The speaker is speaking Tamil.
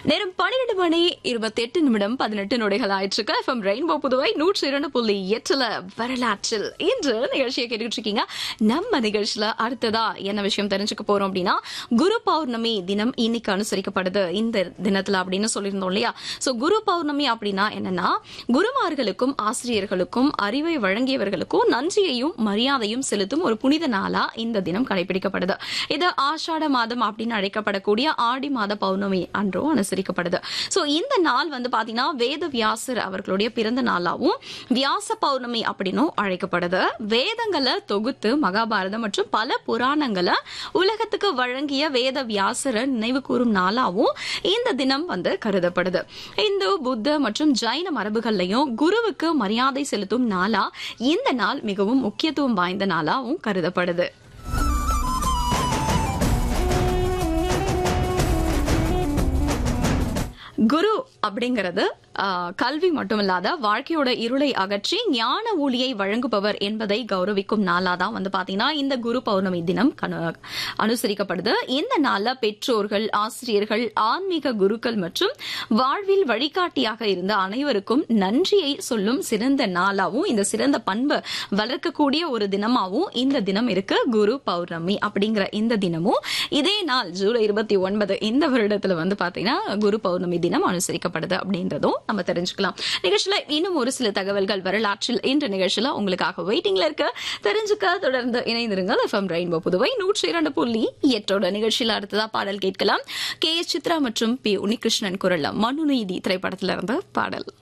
நேரம் பன்னிரண்டு மணி இருபத்தி எட்டு நிமிடம் பதினெட்டு நொடிகள் ஆயிடுச்சு எஃப்எம் ரெயின்போ புதுவை நூற்றி இரண்டு புள்ளி எட்டுல வரலாற்றில் இன்று நிகழ்ச்சியை கேட்டுட்டு இருக்கீங்க நம்ம நிகழ்ச்சியில அடுத்ததா என்ன விஷயம் தெரிஞ்சுக்க போறோம் அப்படின்னா குரு பௌர்ணமி தினம் இன்னைக்கு அனுசரிக்கப்படுது இந்த தினத்துல அப்படின்னு சொல்லியிருந்தோம் இல்லையா சோ குரு பௌர்ணமி அப்படின்னா என்னன்னா குருமார்களுக்கும் ஆசிரியர்களுக்கும் அறிவை வழங்கியவர்களுக்கும் நன்றியையும் மரியாதையும் செலுத்தும் ஒரு புனித நாளா இந்த தினம் கடைபிடிக்கப்படுது இது ஆஷாட மாதம் அப்படின்னு அழைக்கப்படக்கூடிய ஆடி மாத பௌர்ணமி அன்றும் அனுசரிக்கப்படுது சோ இந்த நாள் வந்து பாத்தீங்கன்னா வேத வியாசர் அவர்களுடைய பிறந்த நாளாவும் வியாச பௌர்ணமி அப்படின்னும் அழைக்கப்படுது வேதங்களை தொகுத்து மகாபாரதம் மற்றும் பல புராணங்களை உலகத்துக்கு வழங்கிய வேத வியாசரை நினைவு கூறும் நாளாவும் இந்த தினம் வந்து கருதப்படுது இந்து புத்த மற்றும் ஜைன மரபுகள்லையும் குருவுக்கு மரியாதை செலுத்தும் நாளா இந்த நாள் மிகவும் முக்கியத்துவம் வாய்ந்த நாளாவும் கருதப்படுது குரு அப்படிங்கிறது ஆ, கல்வி மட்டுமில்லாத வாழ்க்கையோட இருளை அகற்றி ஞான ஒளியை வழங்குபவர் என்பதை கௌரவிக்கும் நாளா தான் வந்து பாத்தீங்கன்னா இந்த குரு பௌர்ணமி தினம் கணு- அனுசரிக்கப்படுது இந்த நாள்ல பெற்றோர்கள் ஆசிரியர்கள் ஆன்மீக குருக்கள் மற்றும் வாழ்வில் வழிகாட்டியாக இருந்த அனைவருக்கும் நன்றியை சொல்லும் சிறந்த நாளாவும் இந்த சிறந்த பண்பை வளர்க்கக்கூடிய ஒரு தினமாவும் இந்த தினம் இருக்கு குரு பௌர்ணமி அப்படிங்கிற இந்த தினமும் இதே நாள் ஜூலை இருபத்தி ஒன்பது இந்த வருடத்துல வந்து பாத்தீங்கன்னா குரு பௌர்ணமி தினம் அனுசரிக்கப்படுது அப்படின்றதும் நம்ம தெரிஞ்சுக்கலாம் நிகழ்ச்சியில இன்னும் ஒரு சில தகவல்கள் வரலாற்றில் இன்று நிகழ்ச்சியில உங்களுக்காக வெயிட்டிங்ல இருக்கு தெரிஞ்சுக்க தொடர்ந்து இணைந்திருங்கள் எஃப்எம் ரெயின்போ புதுவை நூற்றி இரண்டு புள்ளி எட்டோட நிகழ்ச்சியில அடுத்ததா பாடல் கேட்கலாம் கே எஸ் சித்ரா மற்றும் பி உன்னிகிருஷ்ணன் குரல்ல மனுநீதி திரைப்படத்துல இருந்து பாடல்